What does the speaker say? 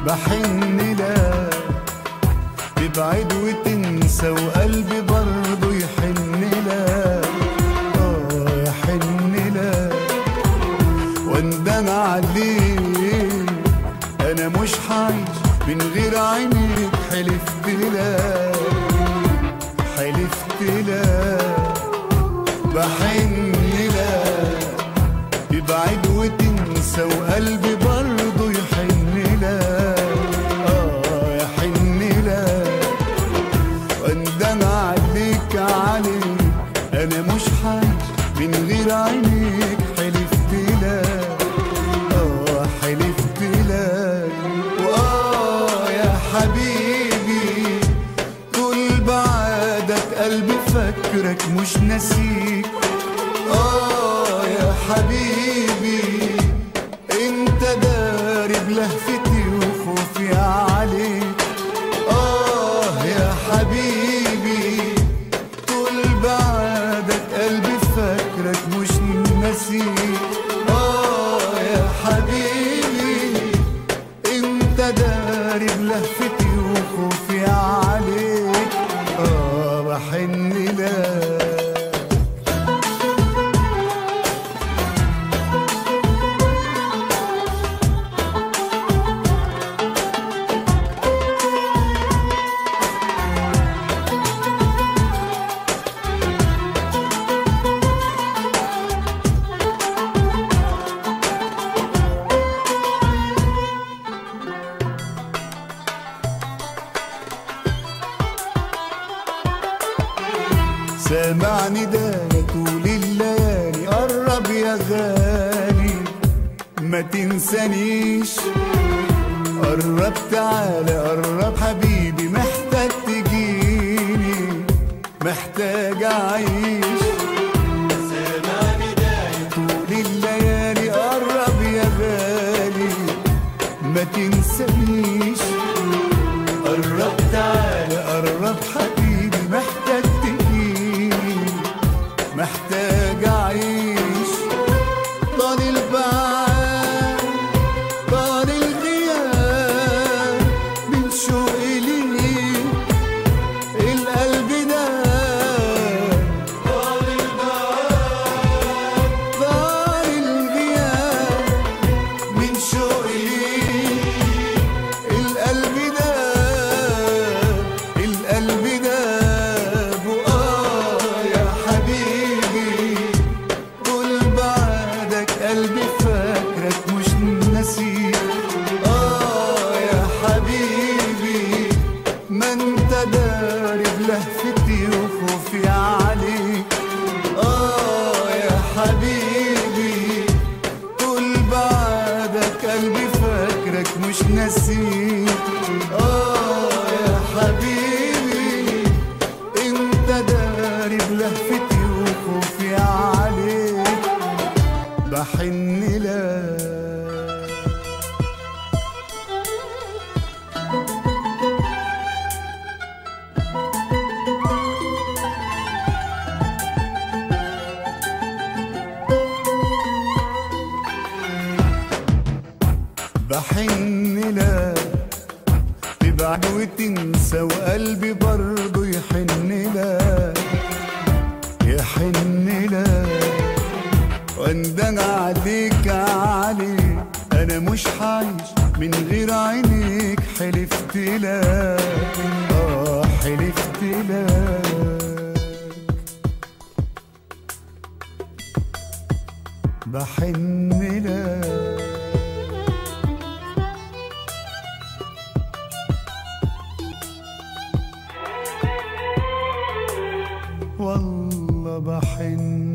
بحن لك تبعد وتنسى وقلبي برضه يحن لك اه يحن لك واندم عليك انا مش عايش من غير عينيك حلفت لك حلفت لك بحن لك تبعد وتنسى وقلبي برضه يحن لك اه يحن لك واندم عليك عليك انا مش عايش من غير عينيك حلفت لك اه حلفت لك واه يا حبيبي طول بعدك قلبي فاكرك مش ناسيك اه يا حبيبي انت داري بلهفتي وخوفي عليك اه يا حبيبي طول بعدك قلبي فاكرك مش ناسيك اه يا حبيبي انت داري بلهفتي وخوفي عليك اه بحن لك سامعني ده طول الليالي قرب يا غالي ما تنسانيش قرب تعالى قرب حبيبي محتاج تجيني محتاج اعيش طول الليالي قرب يا غالي ما تنسانيش قرب تعالى قرب حبيبي محتاج تجيني محتاج اعيش طال البعاد طال الغياب من شوقي ليك القلب ده طال البعاد طال الغياب من شوقي ليك القلب ده القلب ده وآه يا حبيبي طول بعدك قلبي فاكرك مش ناسيك آه يا حبيبي ما انت داري بلهفتي وخوفي عليك آه يا حبيبي طول بعدك قلبي فاكرك مش ناسيك آه يا حبيبي انت داري بلهفتي وخوفي عليك بحن لك بحن لك تبعد وتنسى وقلبي برضه يحن لك يحن لك واندم عليك عليك انا مش عايش من غير عينيك حلفت لك اه حلفت لك بحن لك والله بحن